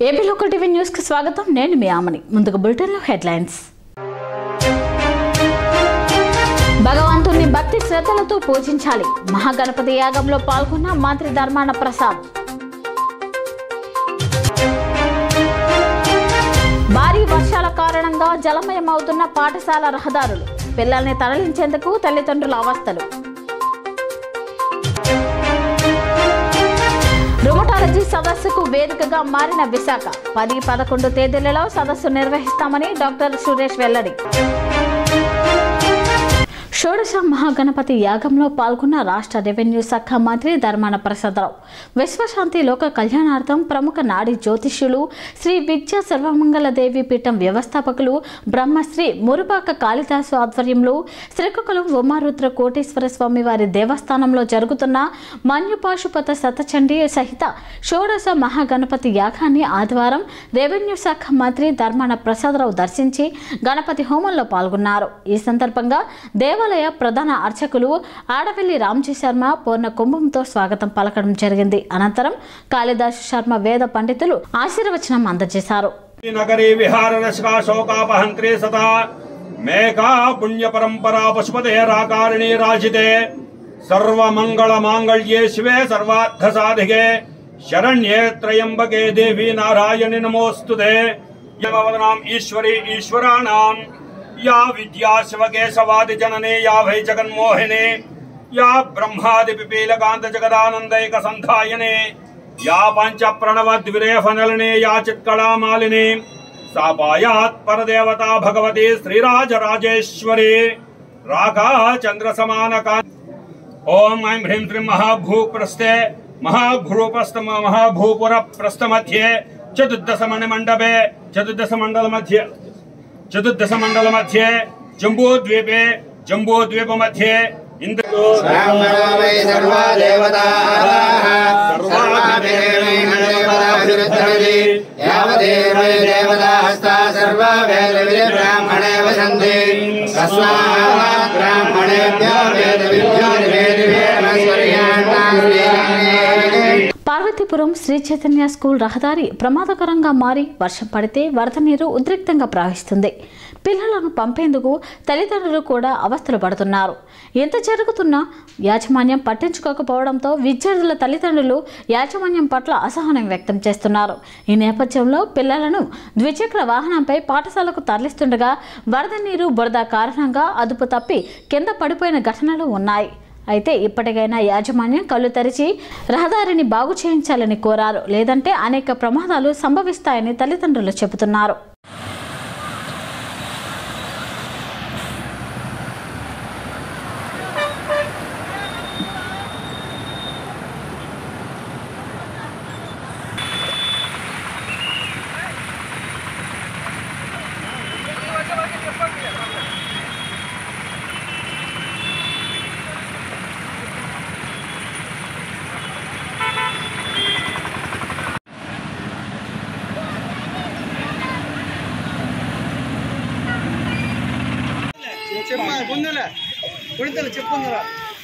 AP local TV news కి స్వాగతం నేను మీ ఆమని ముందుగా బులెటిన్ లో హెడ్లైన్స్ భగవంతుణ్ణి భక్తి శ్రద్ధలతో పూజించాలి మహాగణపతి యాగంలో పాల్గొన్న మంత్రి ధర్మాన ప్రసాద్ భారీ వర్షాల కారణంగా జలమయమవుతున్న పాఠశాల రహదారులు పిల్లల్ని తరలించేందుకు తల్లిదండ్రుల అవస్థలు రుమటాలజీ సదస్సుకు వేదికగా మారిన విశాఖ పది పదకొండు తేదీలలో సదస్సు నిర్వహిస్తామని డాక్టర్ సురేష్ వెల్లడి షోడశ మహాగణపతి యాగంలో పాల్గొన్న రాష్ట్ర రెవెన్యూ శాఖ మంత్రి ధర్మాన ప్రసాదరావు విశ్వశాంతి లోక కళ్యాణార్థం ప్రముఖ నాడి జ్యోతిష్యులు శ్రీ విద్యా సర్వమంగళదేవి పీఠం వ్యవస్థాపకులు బ్రహ్మశ్రీ మురుపాక కాళిదాసు ఆధ్వర్యంలో శ్రీకాకుళం ఉమారుద్ర కోటేశ్వర స్వామి వారి దేవస్థానంలో జరుగుతున్న మన్యుపాశుపత శతచండీ సహిత షోడశ మహాగణపతి యాగాన్ని ఆదివారం రెవెన్యూ శాఖ మంత్రి ధర్మాన ప్రసాదరావు దర్శించి గణపతి హోమంలో పాల్గొన్నారు ఈ సందర్భంగా దేవాలయ ప్రధాన అర్చకులు ఆడవెల్లి రామ్జీ శర్మ పూర్ణ కుంభంతో స్వాగతం పలకడం జరిగింది అనంతరం కాళిదాసు శర్మ వేద పండితులు ఆశీర్వచనం అందజేశారు నగరీ విహారరసికా శోకాపహంత్రే సదా మేకా పుణ్య పరంపరా పశుపతే రాకారిణీ రాజితే సర్వమంగళ మాంగళ్యే శివే సర్వార్థ సాధికే శరణ్యే త్రయంబకే దేవి నారాయణి నమోస్తుతే యమవదనాం ఈశ్వరి ఈశ్వరాణాం యా విద్యా శివకేశవాది జననే యా వై జగన్మోహిని యా బ్రహ్మాది పిపీలకాంత జగదానందైక సంధాయనే యా పంచ ప్రణవ ద్విరేఫనలిని యా చిత్కళామాలిని సా పాయాత్ పరదేవతా భగవతి శ్రీరాజరాజేశ్వరి రాకా చంద్ర సమాన ఓం ఐం హ్రీం శ్రీం మహాభూప్రస్థే మహాభూపస్థ మహాభూపుర ప్రస్థ మధ్యే చతుర్దశ మణిమండపే చతుర్దశ మండల మధ్య చతుర్దశ మండల మధ్యే జంబూద్వీపే జంబూద్వీప మధ్యే ఇంద్ర బ్రాహ్మణో వై సర్వా దేవతాః సర్వాభిరుద్ధరతి యావదేవై దేవతాస్తా సర్వా వేద విద బ్రాహ్మణే వసంతి తస్మాత్ బ్రాహ్మణేభ్యో వేద విద్యో వేదిభ్యో పార్వతీపురం శ్రీ చైతన్య స్కూల్ రహదారి ప్రమాదకరంగా మారి వర్షం పడితే వరద నీరు ఉద్రిక్తంగా ప్రవహిస్తుంది పిల్లలను పంపేందుకు తల్లిదండ్రులు కూడా అవస్థలు పడుతున్నారు ఎంత జరుగుతున్నా యాజమాన్యం పట్టించుకోకపోవడంతో విద్యార్థుల తల్లిదండ్రులు యాజమాన్యం పట్ల అసహనం వ్యక్తం చేస్తున్నారు ఈ నేపథ్యంలో పిల్లలను ద్విచక్ర వాహనంపై పాఠశాలకు తరలిస్తుండగా వరద నీరు బురద కారణంగా అదుపు తప్పి కింద పడిపోయిన ఘటనలు ఉన్నాయి అయితే ఇప్పటికైనా యాజమాన్యం కళ్ళు తెరిచి రహదారిని బాగు చేయించాలని కోరారు లేదంటే అనేక ప్రమాదాలు సంభవిస్తాయని తల్లిదండ్రులు చెబుతున్నారు ముందులే కుడితలు చెప్పుందిరా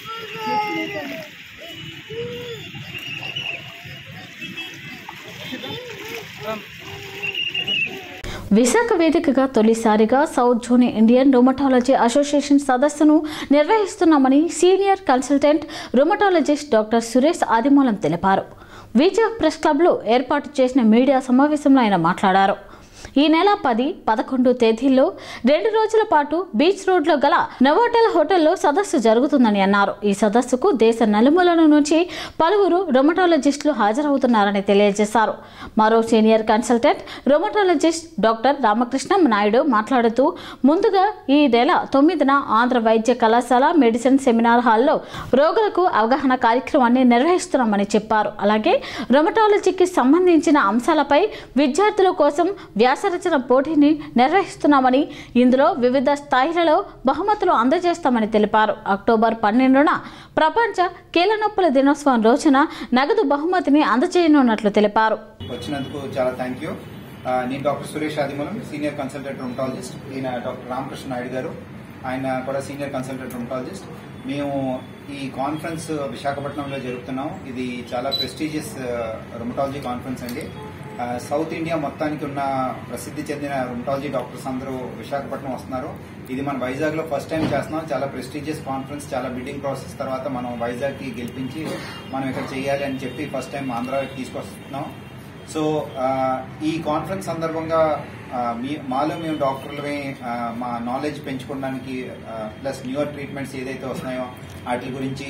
విశాఖ వేదికగా తొలిసారిగా south zone Indian rheumatology association సదస్సును నిర్వహిస్తున్నామని senior consultant rheumatologist doctor Suresh Adimulam తెలిపారు విజయ ప్రెస్ క్లబ్లో ఏర్పాటు చేసిన మీడియా సమావేశంలో ఆయన మాట్లాడారు ఈ నెల పది పదకొండు తేదీల్లో రెండు రోజుల పాటు బీచ్ రోడ్లో గల నవోటెల్ హోటల్లో సదస్సు జరుగుతుందని అన్నారు ఈ సదస్సుకు దేశ నలుమూలల నుంచి పలువురు రొమటాలజిస్టులు హాజరవుతున్నారని తెలియజేశారు మరో senior consultant rheumatologist doctor Ramakrishnam Naidu మాట్లాడుతూ ముందుగా ఈ నెల తొమ్మిదిన ఆంధ్ర వైద్య కళాశాల మెడిసిన్ సెమినార్ హాల్లో రోగులకు అవగాహన కార్యక్రమాన్ని నిర్వహిస్తున్నామని చెప్పారు అలాగే రొమటాలజీకి సంబంధించిన అంశాలపై విద్యార్థుల కోసం వ్యాసరచన పోటీని నిర్వహిస్తున్నామని ఇందులో వివిధ స్థాయిలలో బహుమతులు అందజేస్తామని తెలిపారు అక్టోబర్ పన్నెండున ప్రపంచ కీళ్ళనొప్పుల దినోత్సవం రోజున నగదు బహుమతిని అందజేయనున్నట్లు తెలిపారు వచ్చినందుకు చాలా థ్యాంక్ యూ ఆ, నేను doctor Suresh Adimulam senior consultant rheumatologist ఈయన డాక్టర్ రామకృష్ణ నాయుడు గారు ఆయన కూడా సీనియర్ కన్సల్టెంట్ రుమటాలజిస్ట్ మేము ఈ కాన్ఫరెన్స్ విశాఖపట్నంలో జరుపుతున్నాం ఇది చాలా ప్రెస్టీజియస్ రుమటాలజీ కాన్ఫరెన్స్ అండి ఆ, సౌత్ ఇండియా మొత్తానికి ఉన్న ప్రసిద్ధి చెందిన రుమటాలజీ డాక్టర్స్ అందరూ విశాఖపట్నం వస్తున్నారు ఇది మన వైజాగ్ లో ఫస్ట్ టైం చేస్తున్నాం చాలా ప్రెస్టీజియస్ కాన్ఫరెన్స్ చాలా బిడ్డింగ్ ప్రాసెస్ తర్వాత మనం వైజాగ్ కి గెలిపించి మనం ఇక్కడ చేయాలి అని చెప్పి ఫస్ట్ టైం ఆంధ్రాకి తీసుకొస్తున్నాం సో ఆ, ఈ కాన్ఫరెన్స్ సందర్భంగా ఆ, మీ మాలో మేము డాక్టర్లమే ఆ, మా నాలెడ్జ్ పెంచుకోవడానికి ప్లస్ న్యూయర్ ట్రీట్మెంట్స్ ఏదైతే వస్తున్నాయో వాటి గురించి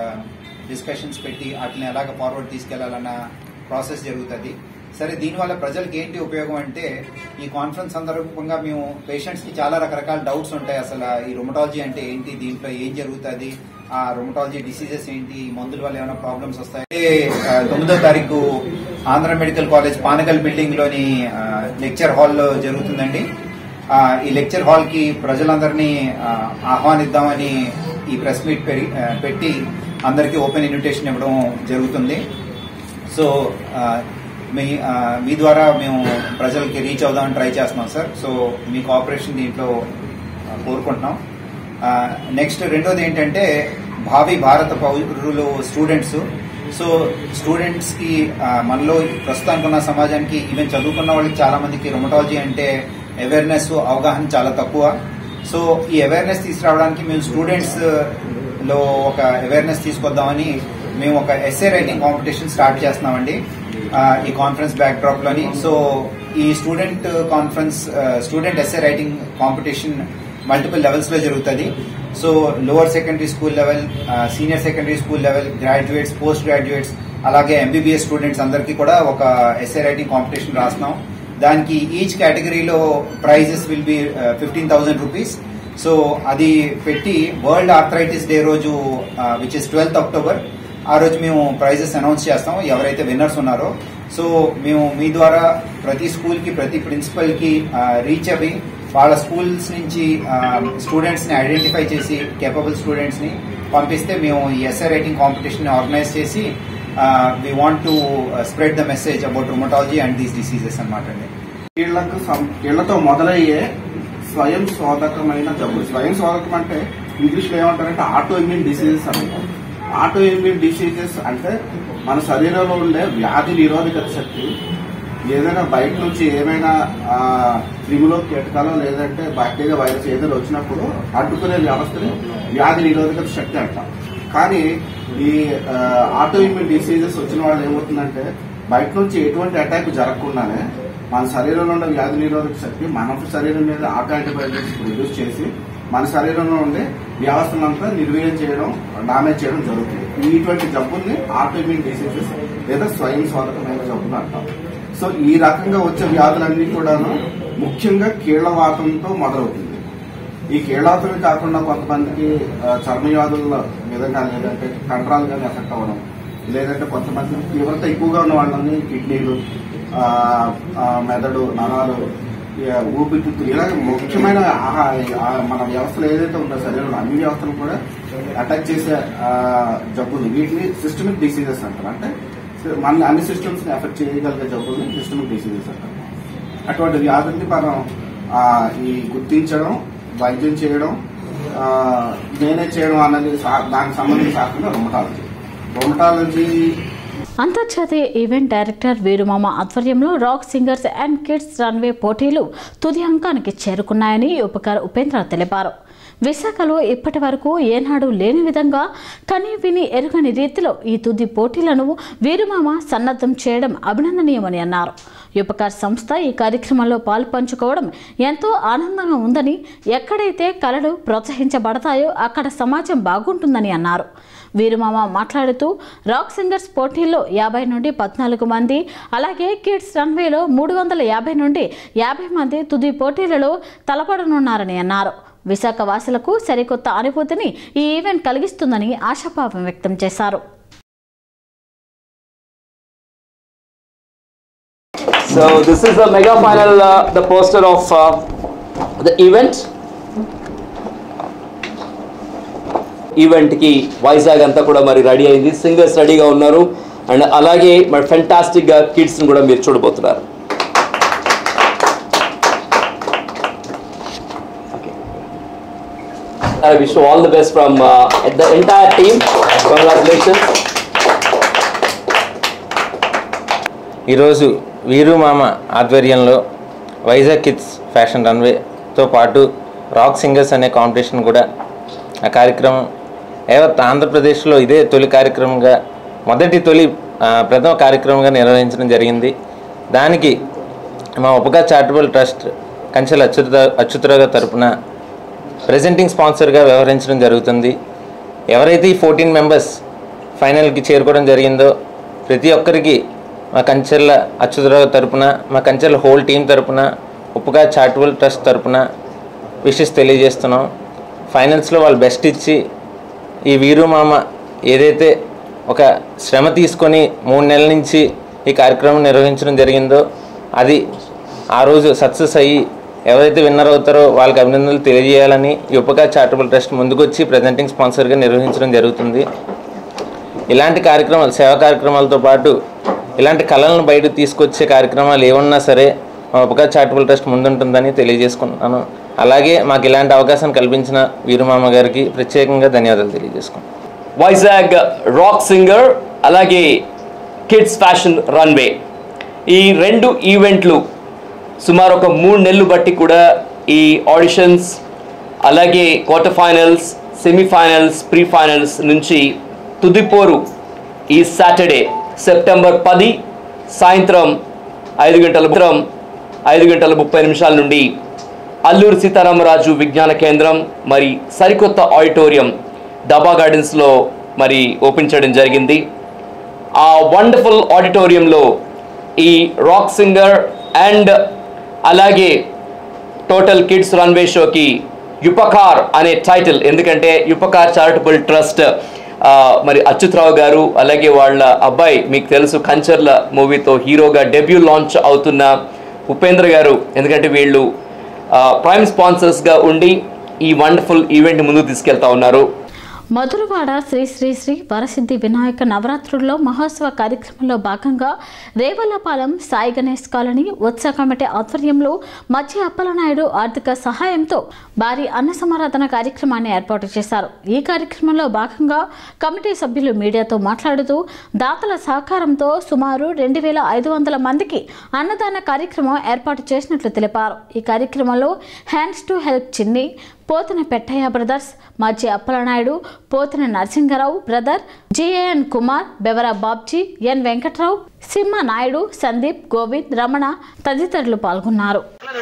డిస్కషన్స్ పెట్టి వాటిని ఎలాగ ఫార్వర్డ్ తీసుకెళ్లాలన్న ప్రాసెస్ జరుగుతుంది సరే దీనివల్ల ప్రజలకు ఏంటి ఉపయోగం అంటే ఈ కాన్ఫరెన్స్ సందర్భంగా మేము పేషెంట్స్ కి చాలా రకరకాల డౌట్స్ ఉంటాయి అసలు ఈ రుమటాలజీ అంటే ఏంటి దీంట్లో ఏం జరుగుతుంది ఆ రుమటాలజీ డిసీజెస్ ఏంటి ఈ మందుల వల్ల ఏమైనా ప్రాబ్లమ్స్ వస్తాయి ఆ, తొమ్మిదో తారీఖు Andhra medical college Panagal building లోని లెక్చర్ హాల్ లో జరుగుతుందండి ఆ, ఈ లెక్చర్ హాల్ కి ప్రజలందరినీ ఆ, ఆహ్వానిద్దామని ఈ ప్రెస్ మీట్ పెరి- ఆ, పెట్టి అందరికీ ఓపెన్ ఇన్విటేషన్ ఇవ్వడం జరుగుతుంది సో ఆ, మీ ఆ, మీ ద్వారా మేము ప్రజలకి రీచ్ అవుదామని ట్రై చేస్తున్నాం సార్ సో మీ కోఆపరేషన్ దీంట్లో ఆ, కోరుకుంటున్నాం నెక్స్ట్ రెండోది ఏంటంటే భావి భారత పౌరులు స్టూడెంట్స్ సో స్టూడెంట్స్ కి ఆ, మనలో ప్రస్తుతానికి ఉన్న సమాజానికి ఈవెన్ చదువుకున్న వాళ్ళకి చాలా మందికి రొమటాలజీ అంటే అవేర్నెస్ అవగాహన చాలా తక్కువ సో ఈ అవేర్నెస్ తీసుకురావడానికి మేము స్టూడెంట్స్ లో ఒక అవేర్నెస్ తీసుకొద్దామని మేము ఒక ఎస్ఏ రైటింగ్ కాంపిటీషన్ స్టార్ట్ చేస్తున్నామండి ఆ, ఈ కాన్ఫరెన్స్ బ్యాక్ డ్రాప్ లోని సో ఈ student conference student essay writing competition multiple levels లో జరుగుతుంది so lower secondary school level senior secondary school level graduates post graduates అలాగే ఎంబీబీఎస్ స్టూడెంట్స్ అందరికీ కూడా ఒక ఎస్ఏ రైటింగ్ కాంపిటీషన్ రాస్తున్నాం దానికి ఈచ్ కేటగిరీలో prizes will be fifteen thousand rupees so అది పెట్టి వరల్డ్ ఆర్థరైటిస్ డే రోజు విచ్ ఇస్ ట్వెల్త్ అక్టోబర్ ఆ రోజు మేము ప్రైజెస్ అనౌన్స్ చేస్తాం ఎవరైతే విన్నర్స్ ఉన్నారో సో మేము మీ ద్వారా ప్రతి స్కూల్ కి ప్రతి ప్రిన్సిపల్ కి రీచ్ అవి వాళ్ళ స్కూల్స్ నుంచి స్టూడెంట్స్ ని ఐడెంటిఫై చేసి కేపబుల్ స్టూడెంట్స్ ని పంపిస్తే మేము ఈ ఎస్ఐ రైటింగ్ కాంపిటీషన్ ఆర్గనైజ్ చేసి we want to spread the message about rheumatology and these diseases అనమాట అండి కీళ్లకు సం- కీళ్లతో మొదలయ్యే స్వయం శోధకమైన జబ్బులు స్వయం శోధకం అంటే ఇంగ్లీష్ లో ఏమంటారంటే ఆటో ఇమ్యూన్ డిసీజెస్ అంటారు ఆటో ఇమ్యూన్ డిసీజెస్ అంటే మన శరీరంలో ఉండే వ్యాధి నిరోధక శక్తి ఏదైనా బయట నుంచి ఏమైనా ఆ, క్రిములో కీటకాలు లేదంటే బాక్టీరియా వైరస్ ఏదైనా వచ్చినప్పుడు అడ్డుకునే వ్యవస్థని వ్యాధి నిరోధక శక్తి అంటాం కానీ ఈ ఆటో ఇమ్యూన్ డిసీజెస్ వచ్చిన వాళ్ళు ఏమవుతుందంటే బయట నుంచి ఎటువంటి అటాక్ జరగకుండానే మన శరీరంలో ఉన్న వ్యాధి నిరోధక శక్తి మన శరీరం మీద ఆటో యాంటీబయాటిక్స్ ప్రొడ్యూస్ చేసి మన శరీరంలో ఉండే వ్యవస్థనంతా నిర్వీర్యం చేయడం డామేజ్ చేయడం జరుగుతుంది ఇటువంటి జబ్బుల్ని ఆటో ఇమ్యూన్ డిసీజెస్ లేదా స్వయం శోధకమైన జబ్బులు అంటాం సో ఈ రకంగా వచ్చే వ్యాధులన్నీ కూడాను ముఖ్యంగా కీళ్లవాతంతో మొదలవుతుంది ఈ కీళ్ళాతమే కాకుండా కొంతమందికి ఆ, చర్మ వ్యాధుల విధంగా లేదంటే కండరాలు కానీ ఎఫెక్ట్ అవ్వడం లేదంటే కొంతమంది తీవ్రత ఎక్కువగా ఉన్న వాళ్ళని కిడ్నీలు ఆ, ఆ, మెదడు నరాలు ఈ, ఊపిరితిత్తులు ఇలాగ ముఖ్యమైన ఆహా- ఆ, మన వ్యవస్థలు ఏదైతే ఉందో శరీరంలో అన్ని వ్యవస్థలు కూడా అటాక్ చేసే ఆ, జబ్బులు వీటిని సిస్టమిక్ డిసీజెస్ అంటారు అంటే మన అన్ని సిస్టమ్స్ ని ఎఫెక్ట్ చేయగలిగే జబ్బుల్ని సిస్టమిక్ డిసీజెస్ అంటారు అటువంటి వ్యాధుల్ని మనం ఆ, ఈ గుర్తించడం వైద్యం చేయడం ఆ, మేనేజ్ చేయడం అన్నది సా- దానికి సంబంధించి కాకుండా రొమటాలజీ రొమటాలజీ అంతర్జాతీయ ఈవెంట్ డైరెక్టర్ వీరుమామ ఆధ్వర్యంలో rock singers and kids runway పోటీలు తుది అంకానికి చేరుకున్నాయని ఉపకార ఉపేంద్ర తెలిపారు విశాఖలో ఇప్పటి వరకు ఏనాడు లేని విధంగా కని విని ఎరుగని రీతిలో ఈ తుది పోటీలను వీరుమామ సన్నద్ధం చేయడం అభినందనీయమని అన్నారు యుపకార్ సంస్థ ఈ కార్యక్రమంలో పాలు పంచుకోవడం ఎంతో ఆనందంగా ఉందని ఎక్కడైతే కళలు ప్రోత్సహించబడతాయో అక్కడ సమాజం బాగుంటుందని అన్నారు వీరుమామ మాట్లాడుతూ రాక్ సింగర్స్ పోటీల్లో యాభై నుండి పద్నాలుగు మంది అలాగే కిడ్స్ రన్వేలో మూడు వందల యాభై నుండి యాభై మంది తుది పోటీలలో తలపడనున్నారని అన్నారు విశాఖ వాసులకు సరికొత్త అనుభూతిని ఈ ఈవెంట్ కలిగిస్తుందని ఆశాభావం వ్యక్తం చేశారు So this is the mega final, uh, the poster of uh, the event. ఈవెంట్కి వైజాగ్ అంతా కూడా మరి రెడీ అయింది సింగర్స్ రెడీగా ఉన్నారు అండ్ అలాగే మరి ఫెంటాస్టిక్గా కిడ్స్ని కూడా మీరు చూడబోతున్నారు I wish you all the best from uh, the entire team. Congratulations. ఈరోజు వీరు మామ ఆధ్వర్యంలో వైజాగ్ కిడ్స్ ఫ్యాషన్ రన్వేతో పాటు రాక్ సింగర్స్ అనే కాంపిటీషన్ కూడా ఆ కార్యక్రమం యావత్ ఆంధ్రప్రదేశ్లో ఇదే తొలి కార్యక్రమంగా మొదటి తొలి ఆ, ప్రథమ కార్యక్రమంగా నిర్వహించడం జరిగింది దానికి మా ఉపగా చారిటబుల్ ట్రస్ట్ కంచెల అచ్యుత అచ్యుతరావు గారి తరపున ప్రెజెంటింగ్ స్పాన్సర్గా వ్యవహరించడం జరుగుతుంది ఎవరైతే ఈ ఫోర్టీన్ మెంబర్స్ ఫైనల్కి చేరుకోవడం జరిగిందో ప్రతి ఒక్కరికి మా కంచెల అచ్యుతరావు తరపున మా కంచెల హోల్ టీం తరపున ఉపగా చారిటబుల్ ట్రస్ట్ తరపున విషెస్ తెలియజేస్తున్నాం ఫైనల్స్లో వాళ్ళు బెస్ట్ ఇచ్చి ఈ వీరు మామ ఏదైతే ఒక శ్రమ తీసుకొని మూడు నెలల నుంచి ఈ కార్యక్రమం నిర్వహించడం జరిగిందో అది ఆ రోజు సక్సెస్ అయ్యి ఎవరైతే విన్నర్ అవుతారో వాళ్ళకి అభినందనలు తెలియజేయాలని ఈ ఉపకా చారిటబుల్ ట్రస్ట్ ముందుకొచ్చి ప్రజెంటింగ్ స్పాన్సర్గా నిర్వహించడం జరుగుతుంది ఇలాంటి కార్యక్రమాలు సేవా కార్యక్రమాలతో పాటు ఇలాంటి కళలను బయటకు తీసుకొచ్చే కార్యక్రమాలు ఏమన్నా సరే మా ఉపకా చారిటబుల్ ట్రస్ట్ ముందుంటుందని తెలియజేసుకుంటున్నాను అలాగే మాకు ఇలాంటి అవకాశం కల్పించిన వీరుమామ గారికి ప్రత్యేకంగా ధన్యవాదాలు తెలియజేసుకుంటాను వైజాగ్ రాక్ సింగర్ అలాగే కిడ్స్ ఫ్యాషన్ రన్వే ఈ రెండు ఈవెంట్లు సుమారు ఒక మూడు నెలలు బట్టి కూడా ఈ ఆడిషన్స్ అలాగే quarter finals semifinals pre finals నుంచి తుదిపోరు ఈ సాటర్డే సెప్టెంబర్ పది సాయంత్రం ఐదు గంటల సాయంత్రం ఐదు గంటల ముప్పై నిమిషాల నుండి అల్లూరు సీతారామరాజు విజ్ఞాన కేంద్రం మరి సరికొత్త ఆడిటోరియం డబా గార్డెన్స్లో మరి ఓపెన్ చేయడం జరిగింది ఆ వండర్ఫుల్ ఆడిటోరియంలో ఈ రాక్ సింగర్ అండ్ అలాగే టోటల్ కిడ్స్ రన్వే షోకి యుపకార్ అనే టైటిల్ ఎందుకంటే యుపకార్ చారిటబుల్ ట్రస్ట్ ఆ, మరి అచ్యుతరావు గారు అలాగే వాళ్ళ అబ్బాయి మీకు తెలుసు కంచర్ల మూవీతో హీరోగా డెబ్యూ లాంచ్ అవుతున్న ఉపేంద్ర గారు ఎందుకంటే వీళ్ళు ఆ, ప్రైమ్ స్పాన్సర్స్గా ఉండి ఈ వండర్ఫుల్ ఈవెంట్ ముందుకు తీసుకెళ్తా ఉన్నారు మధురవాడ శ్రీ శ్రీ శ్రీ వరసిద్ధి వినాయక నవరాత్రుల్లో మహోత్సవ కార్యక్రమంలో భాగంగా రేవల్లపాలెం సాయి గణేష్ కాలనీ ఉత్సవ కమిటీ ఆధ్వర్యంలో మధ్య అప్పలనాయుడు ఆర్థిక సహాయంతో భారీ అన్న సమారాధన కార్యక్రమాన్ని ఏర్పాటు చేశారు ఈ కార్యక్రమంలో భాగంగా కమిటీ సభ్యులు మీడియాతో మాట్లాడుతూ దాతల సహకారంతో సుమారు రెండు వేల ఐదు వందల మందికి అన్నదాన కార్యక్రమం ఏర్పాటు చేసినట్లు తెలిపారు ఈ కార్యక్రమంలో హ్యాండ్స్ టు హెల్ప్ చిన్ని Pothana Pettayya brothers Madhya Appalanaidu Pothana Narasingarao brother GAN Kumar Bevara Babji N Venkatrao Simha Naidu Sandeep Govind Ramana తదితరులు పాల్గొన్నారు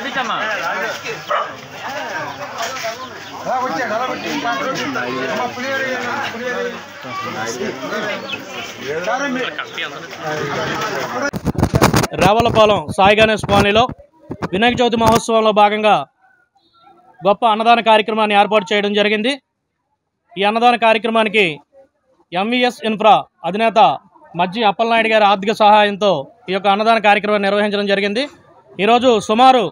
రావలపాలెం సాయి గణేష్ కాలనీలో వినాయక చవితి మహోత్సవంలో భాగంగా గొప్ప అన్నదాన కార్యక్రమాన్ని ఏర్పాటు చేయడం జరిగింది ఈ అన్నదాన కార్యక్రమానికి ఎంవిఎస్ ఇన్ఫ్రా అధినేత మజ్జి అప్పలనాయుడు గారి ఆర్థిక సహాయంతో ఈ యొక్క అన్నదాన కార్యక్రమాన్ని నిర్వహించడం జరిగింది ఈరోజు సుమారు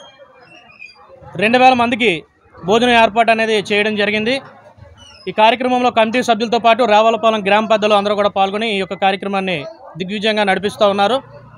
రెండు వేల మందికి భోజనం ఏర్పాటు అనేది చేయడం జరిగింది ఈ కార్యక్రమంలో కమిటీ సభ్యులతో పాటు రావులపాలెం గ్రామ పెద్దలు అందరూ కూడా పాల్గొని ఈ యొక్క కార్యక్రమాన్ని దిగ్విజయంగా నడిపిస్తూ ఉన్నారు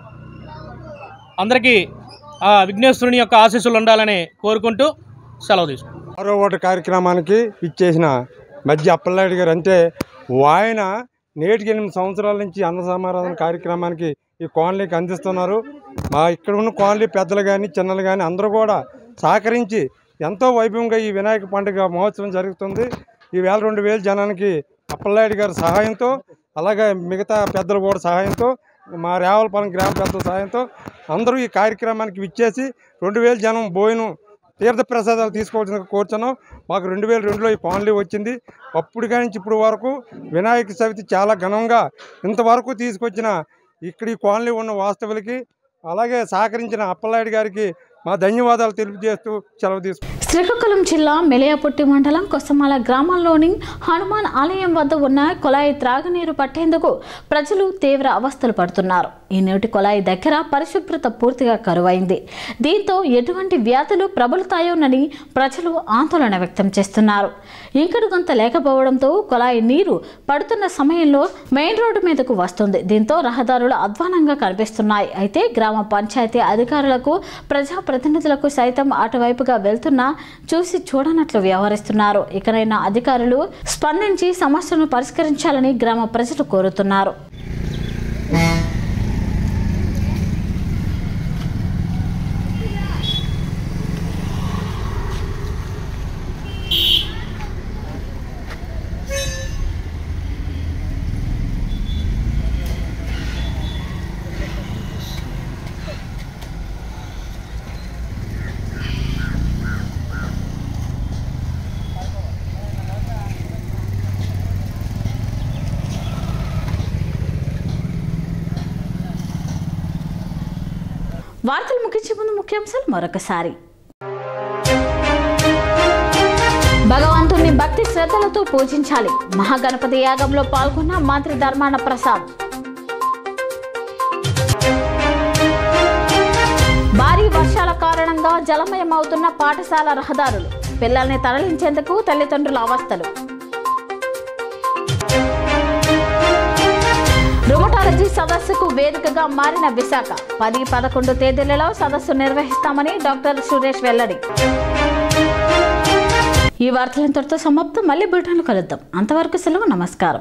అందరికీ ఆ విఘ్నేశ్వరుని యొక్క ఆశీస్సులు ఉండాలని కోరుకుంటూ సెలవు తీసుకుంటాం ఆరో ఓటు కార్యక్రమానికి ఇచ్చేసిన మధ్య అప్పలనాయుడు గారు అంటే ఆయన నేటికి ఎనిమిది సంవత్సరాల నుంచి అన్న సమారాధన కార్యక్రమానికి ఈ కాలనీకి అందిస్తున్నారు మా ఇక్కడ ఉన్న కాలనీ పెద్దలు కానీ చిన్నలు కానీ అందరూ కూడా సహకరించి ఎంతో వైభవంగా ఈ వినాయక పండుగ మహోత్సవం జరుగుతుంది ఈ వేల రెండు వేల జనానికి అప్పలనాయుడు గారి సహాయంతో అలాగే మిగతా పెద్దలు కూడా సహాయంతో మా రేవలపాలెం గ్రామ పెద్దల సహాయంతో అందరూ ఈ కార్యక్రమానికి విచ్చేసి రెండు వేల జనం భోజనం తీర్థ ప్రసాదాలు తీసుకోవాల్సిన కోరుచున్నాం మాకు రెండు వేల రెండులో ఈ కాలనీ వచ్చింది అప్పుడు కానీ ఇప్పుడు వరకు వినాయక చవితి చాలా ఘనంగా ఇంతవరకు తీసుకొచ్చిన ఇక్కడ ఈ కాలనీ ఉన్న వాస్తవులకి అలాగే సహకరించిన అప్పలనాయుడు గారికి మా ధన్యవాదాలు తెలియజేస్తూ సెలవు తీసుకుంటాం శ్రీకాకుళం జిల్లా మెలియాపుట్టి మండలం కొసమాల గ్రామంలోని హనుమాన్ ఆలయం వద్ద ఉన్న కొలాయి త్రాగునీరు పట్టేందుకు ప్రజలు తీవ్ర అవస్థలు పడుతున్నారు ఈ నీటి కొలాయి దగ్గర పరిశుభ్రత పూర్తిగా కరువైంది దీంతో ఎటువంటి వ్యాధులు ప్రబలుతాయోనని ప్రజలు ఆందోళన వ్యక్తం చేస్తున్నారు ఇంకడు గంత లేకపోవడంతో కొలాయి నీరు పడుతున్న సమయంలో మెయిన్ రోడ్డు మీదకు వస్తుంది దీంతో రహదారులు అధ్వానంగా కనిపిస్తున్నాయి అయితే గ్రామ పంచాయతీ అధికారులకు ప్రజాప్రతినిధులకు సైతం అటువైపుగా వెళ్తున్నా చూసి చూడనట్లు వ్యవహరిస్తున్నారు ఇకనైనా అధికారులు స్పందించి సమస్యను పరిష్కరించాలని గ్రామ ప్రజలు కోరుతున్నారు వార్తలు ముగించే ముందు ముఖ్యాంశాలు మరొకసారి భగవంతుణ్ణి భక్తి శ్రద్ధలతో పూజించాలి మహాగణపతి యాగంలో పాల్గొన్న మంత్రి ధర్మాన ప్రసాద్ భారీ వర్షాల కారణంగా జలమయమవుతున్న పాఠశాల రహదారులు పిల్లల్ని తరలించేందుకు తల్లిదండ్రుల అవస్థలు రుమటాలజీ సదస్సుకు వేదికగా మారిన విశాఖ పది పదకొండు తేదీలలో సదస్సు నిర్వహిస్తామని డాక్టర్ సురేష్ వెల్లడి ఈ వార్తలు ఇంతటితో సమాప్తం మళ్ళీ బులెటిన్లు కలుద్దాం అంతవరకు సెలవు నమస్కారం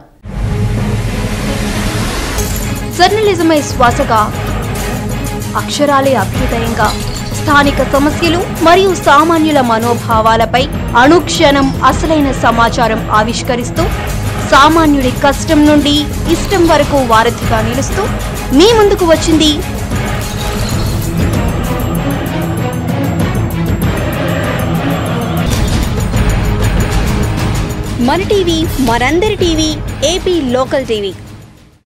జర్నలిజమే శ్వాసగా అక్షరాలే అభ్యుదయంగా స్థానిక సమస్యలు మరియు సామాన్యుల మనోభావాలపై అనుక్షణం అసలైన సమాచారం ఆవిష్కరిస్తూ సామాన్యుడి కష్టం నుండి ఇష్టం వరకు వారధిగా నిలుస్తూ మీ ముందుకు వచ్చింది మన టీవీ మనందరి టీవీ ఏపీ లోకల్ టీవీ